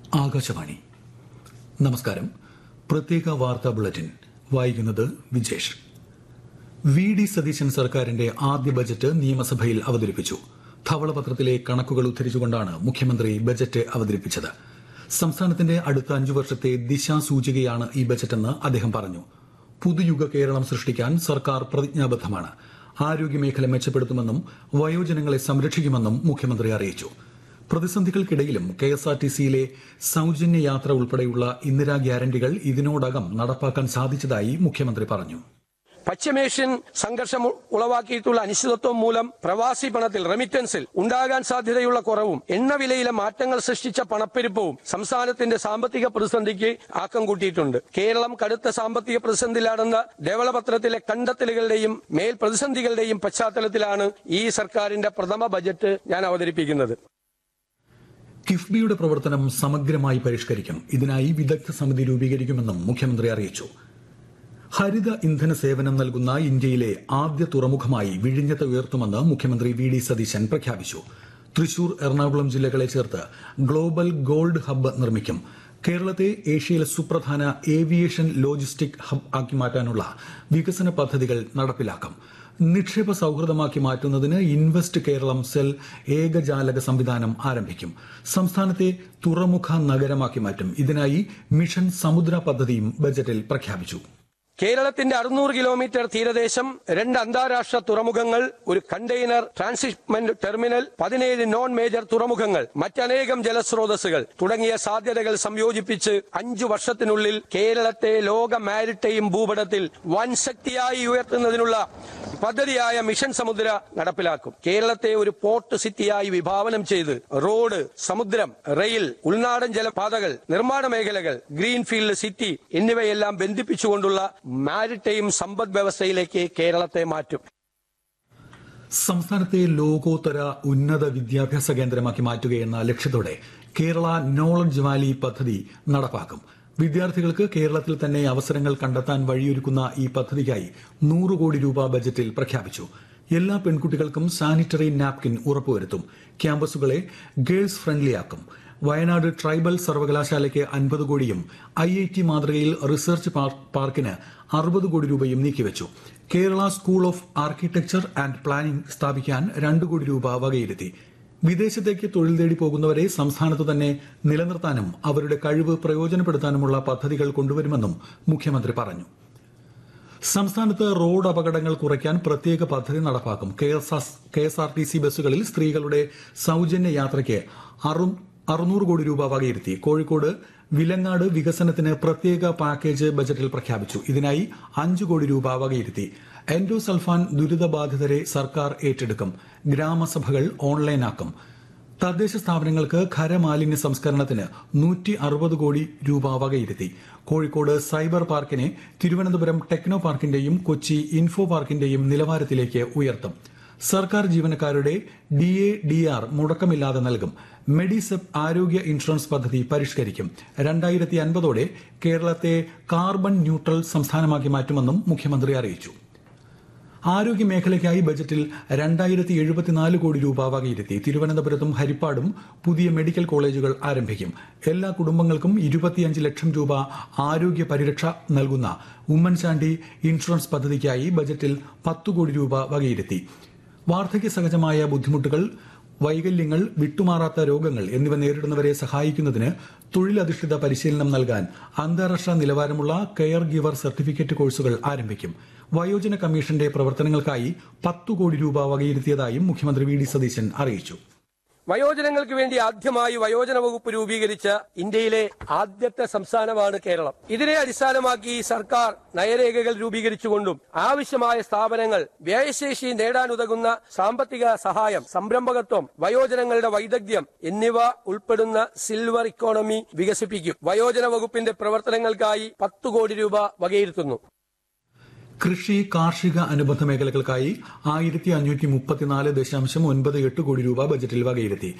ആകാശവാണി നമസ്കാരം പ്രത്യേക വാർത്താ ബുള്ളറ്റിൻ വായിക്കുന്നത് വിജേഷ് വി ഡി സതീശൻ സർക്കാരിന്റെ ആദ്യ ബജറ്റ് നിയമസഭയിൽ അവതരിപ്പിച്ചു ധവളപത്രത്തിലെ കണക്കുകൾ ഉദ്ധരിച്ചുകൊണ്ടാണ് മുഖ്യമന്ത്രി ബജറ്റ് അവതരിപ്പിച്ചത് സംസ്ഥാനത്തിന്റെ അടുത്ത അഞ്ചു വർഷത്തെ ദിശാസൂചികയാണ് ഈ ബജറ്റെന്ന് അദ്ദേഹം പറഞ്ഞു പുതുയുഗ കേരളം സൃഷ്ടിക്കാൻ സർക്കാർ പ്രതിജ്ഞാബദ്ധമാണ് ആരോഗ്യമേഖല മെച്ചപ്പെടുത്തുമെന്നും വയോജനങ്ങളെ സംരക്ഷിക്കുമെന്നും മുഖ്യമന്ത്രി അറിയിച്ചു പ്രതിസന്ധികൾക്കിടയിലും കെ എസ് ആർ ടി സിയിലെ സൌജന്യ യാത്ര ഉൾപ്പെടെയുള്ള ഇന്ദിരാ ഗ്യാരണ്ടികൾ ഇതിനോടകം നടപ്പാക്കാൻ സാധിച്ചതായി മുഖ്യമന്ത്രി പറഞ്ഞു പശ്ചിമേഷ്യൻ സംഘർഷം ഉളവാക്കിയിട്ടുള്ള അനിശ്ചിതത്വം മൂലം പ്രവാസി പണത്തിൽ റെമിറ്റൻസിൽ ഉണ്ടാകാൻ സാധ്യതയുള്ള കുറവും എണ്ണവിലയിലെ മാറ്റങ്ങൾ സൃഷ്ടിച്ച പണപ്പെരുപ്പവും സംസ്ഥാനത്തിന്റെ സാമ്പത്തിക പ്രതിസന്ധിക്ക് ആക്കം കൂട്ടിയിട്ടുണ്ട് കേരളം കടുത്ത സാമ്പത്തിക പ്രതിസന്ധിയിലാണെന്ന ധവളപത്രത്തിലെ കണ്ടെത്തലുകളുടെയും മേൽ പ്രതിസന്ധികളുടെയും പശ്ചാത്തലത്തിലാണ് ഈ സർക്കാരിന്റെ പ്രഥമ ബജറ്റ് ഞാൻ അവതരിപ്പിക്കുന്നത് കിഫ്ബിയുടെ പ്രവർത്തനം സമഗ്രമായി പരിഷ്കരിക്കും ഇതിനായി വിദഗ്ധ സമിതി രൂപീകരിക്കുമെന്നും മുഖ്യമന്ത്രി അറിയിച്ചു ഹരിത ഇന്ധന സേവനം നൽകുന്ന ഇന്ത്യയിലെ ആദ്യ തുറമുഖമായി വിഴിഞ്ഞത്ത് ഉയർത്തുമെന്ന് മുഖ്യമന്ത്രി വി ഡി സതീശൻ പ്രഖ്യാപിച്ചു തൃശൂർ എറണാകുളം ജില്ലകളെ ചേർത്ത് ഗ്ലോബൽ ഗോൾഡ് ഹബ്ബ് നിർമ്മിക്കും കേരളത്തെ ഏഷ്യയിലെ സുപ്രധാന ഏവിയേഷൻ ലോജിസ്റ്റിക് ഹബ് ആക്കി മാറ്റാനുള്ള വികസന പദ്ധതികൾ നടപ്പിലാക്കും നിക്ഷേപ സൌഹൃദമാക്കി മാറ്റുന്നതിന് ഇൻവെസ്റ്റ് കേരളം സെൽ ഏകജാലക സംവിധാനം ആരംഭിക്കും സംസ്ഥാനത്തെ തുറമുഖ നഗരമാക്കി മാറ്റും ഇതിനായി മിഷൻ സമുദ്ര പദ്ധതിയും ബജറ്റിൽ പ്രഖ്യാപിച്ചു കേരളത്തിന്റെ അറുന്നൂറ് കിലോമീറ്റർ തീരദേശം രണ്ട് അന്താരാഷ്ട്ര തുറമുഖങ്ങൾ ഒരു കണ്ടെയ്നർ ട്രാൻസിറ്റ്മെന്റ് ടെർമിനൽ പതിനേഴ് നോൺ മേജർ തുറമുഖങ്ങൾ മറ്റനേകം ജലസ്രോതസ്സുകൾ തുടങ്ങിയ സാധ്യതകൾ സംയോജിപ്പിച്ച് അഞ്ചു വർഷത്തിനുള്ളിൽ കേരളത്തെ ലോക മാരിടൈം ഭൂപടത്തിൽ വൻ ശക്തിയായി ഉയർത്തുന്നതിനുള്ള പദ്ധതിയായ മിഷൻ സമുദ്ര നടപ്പിലാക്കും കേരളത്തെ ഒരു പോർട്ട് സിറ്റിയായി വിഭാവനം ചെയ്ത് റോഡ് സമുദ്രം റെയിൽ ഉൾനാടൻ ജലപാതകൾ നിർമ്മാണ മേഖലകൾ ഗ്രീൻഫീൽഡ് സിറ്റി എന്നിവയെല്ലാം ബന്ധിപ്പിച്ചുകൊണ്ടുള്ള മാരിടൈം സമ്പദ് വ്യവസ്ഥയിലേക്ക് കേരളത്തെ മാറ്റും സംസ്ഥാനത്തെ ലോകോത്തര ഉന്നത വിദ്യാഭ്യാസ കേന്ദ്രമാക്കി മാറ്റുകയെന്ന ലക്ഷ്യത്തോടെ കേരള നോളജ് വാലി പദ്ധതി നടപ്പാക്കും വിദ്യാർത്ഥികൾക്ക് കേരളത്തിൽ തന്നെ അവസരങ്ങൾ കണ്ടെത്താൻ വഴിയൊരുക്കുന്ന ഈ പദ്ധതിക്കായി നൂറ് കോടി രൂപ ബജറ്റിൽ പ്രഖ്യാപിച്ചു എല്ലാ പെൺകുട്ടികൾക്കും സാനിറ്ററി നാപ്കിൻ ഉറപ്പുവരുത്തും ക്യാമ്പസുകളെ ഗേൾസ് ഫ്രണ്ട്ലിയാക്കും വയനാട് ട്രൈബൽ സർവകലാശാലയ്ക്ക് അൻപത് കോടിയും ഐ ഐ ടി മാതൃകയിൽ റിസർച്ച് പാർക്കിന് അറുപത് കോടി രൂപയും നീക്കിവച്ചു Kerala school of architecture and planning സ്ഥാപിക്കാൻ രണ്ട് കോടി രൂപ വകയിരുത്തി വിദേശത്തേക്ക് തൊഴിൽ തേടി പോകുന്നവരെ സംസ്ഥാനത്ത് തന്നെ നിലനിർത്താനും അവരുടെ കഴിവ് പ്രയോജനപ്പെടുത്താനുമുള്ള പദ്ധതികൾ കൊണ്ടുവരുമെന്നും മുഖ്യമന്ത്രി പറഞ്ഞു സംസ്ഥാനത്ത് റോഡ് അപകടങ്ങൾ കുറയ്ക്കാൻ പ്രത്യേക പദ്ധതി നടപ്പാക്കും K S R T C ബസ്സുകളിൽ സ്ത്രീകളുടെ സൌജന്യ യാത്രയ്ക്ക് അറുന്നൂറ് കോടി രൂപ വകയിരുത്തി കോഴിക്കോട് വിലങ്ങാട് വികസനത്തിന് പ്രത്യേക പാക്കേജ് ബജറ്റിൽ പ്രഖ്യാപിച്ചു ഇതിനായി അഞ്ചു കോടി രൂപ വകയിരുത്തി എൻഡോസൾഫാൻ ദുരിതബാധിതരെ സർക്കാർ ഏറ്റെടുക്കും ഗ്രാമസഭകൾ ഓൺലൈനാക്കും തദ്ദേശ സ്ഥാപനങ്ങൾക്ക് ഖരമാലിന്യ സംസ്കരണത്തിന് നൂറ്റി അറുപത് കോടി രൂപ വകയിരുത്തി കോഴിക്കോട് സൈബർ പാർക്കിനെ തിരുവനന്തപുരം ടെക്നോ പാർക്കിന്റെയും കൊച്ചി ഇൻഫോ പാർക്കിന്റെയും നിലവാരത്തിലേക്ക് ഉയർത്തും സർക്കാർ ജീവനക്കാരുടെ ഡി എ ഡി ആർ മുടക്കമില്ലാതെ നൽകും മെഡിസെപ് ആരോഗ്യ ഇൻഷുറൻസ് പദ്ധതി പരിഷ്കരിക്കും രണ്ടായിരത്തി അൻപതോടെ കേരളത്തെ കാർബൺ ന്യൂട്രൽ സംസ്ഥാനമാക്കി മാറ്റുമെന്നും മുഖ്യമന്ത്രി അറിയിച്ചു ആരോഗ്യ മേഖലയ്ക്കായി ബജറ്റിൽ രണ്ടായിരത്തി എഴുപത്തിനാല് കോടി രൂപ വകയിരുത്തി തിരുവനന്തപുരത്തും ഹരിപ്പാടും പുതിയ മെഡിക്കൽ കോളേജുകൾ ആരംഭിക്കും എല്ലാ കുടുംബങ്ങൾക്കും ഇരുപത്തിയഞ്ച് ലക്ഷം രൂപ ആരോഗ്യ പരിരക്ഷ നൽകുന്ന ഉമ്മൻചാണ്ടി ഇൻഷുറൻസ് പദ്ധതിക്കായി ബജറ്റിൽ പത്തു കോടി രൂപ വകയിരുത്തി വാർദ്ധക്യ സഹജമായ ബുദ്ധിമുട്ടുകൾ വൈകല്യങ്ങൾ വിട്ടുമാറാത്ത രോഗങ്ങൾ എന്നിവ നേരിടുന്നവരെ സഹായിക്കുന്നതിന് തൊഴിലധിഷ്ഠിത പരിശീലനം നൽകാൻ അന്താരാഷ്ട്ര നിലവാരമുള്ള കെയർ ഗിവർ സർട്ടിഫിക്കറ്റ് കോഴ്സുകൾ ആരംഭിക്കും വയോജന കമ്മീഷന്റെ പ്രവർത്തനങ്ങൾക്കായി പത്തു കോടി രൂപ വകയിരുത്തിയതായും മുഖ്യമന്ത്രി വി ഡി സതീശൻ അറിയിച്ചു വയോജനങ്ങൾക്ക് വേണ്ടി ആദ്യമായി വയോജന വകുപ്പ് രൂപീകരിച്ച ഇന്ത്യയിലെ ആദ്യത്തെ സംസ്ഥാനമാണ് കേരളം ഇതിനെ അടിസ്ഥാനമാക്കി സർക്കാർ നയരേഖകൾ രൂപീകരിച്ചുകൊണ്ടും ആവശ്യമായ സ്ഥാപനങ്ങൾ വ്യയശേഷി നേടാനുതകുന്ന സാമ്പത്തിക സഹായം സംരംഭകത്വം വയോജനങ്ങളുടെ വൈദഗ്ധ്യം എന്നിവ ഉൾപ്പെടുന്ന സിൽവർ ഇക്കോണമി വികസിപ്പിക്കും വയോജന വകുപ്പിന്റെ പ്രവർത്തനങ്ങൾക്കായി പത്ത് കോടി രൂപ വകയിരുത്തുന്നു കൃഷി കാർഷിക അനുബന്ധ മേഖലകൾക്കായി ആയിരത്തി അഞ്ഞൂറ്റി മുപ്പത്തിനാല് ദശാംശം ഒൻപത് എട്ട് കോടി രൂപ ബജറ്റിൽ വകയിരുത്തി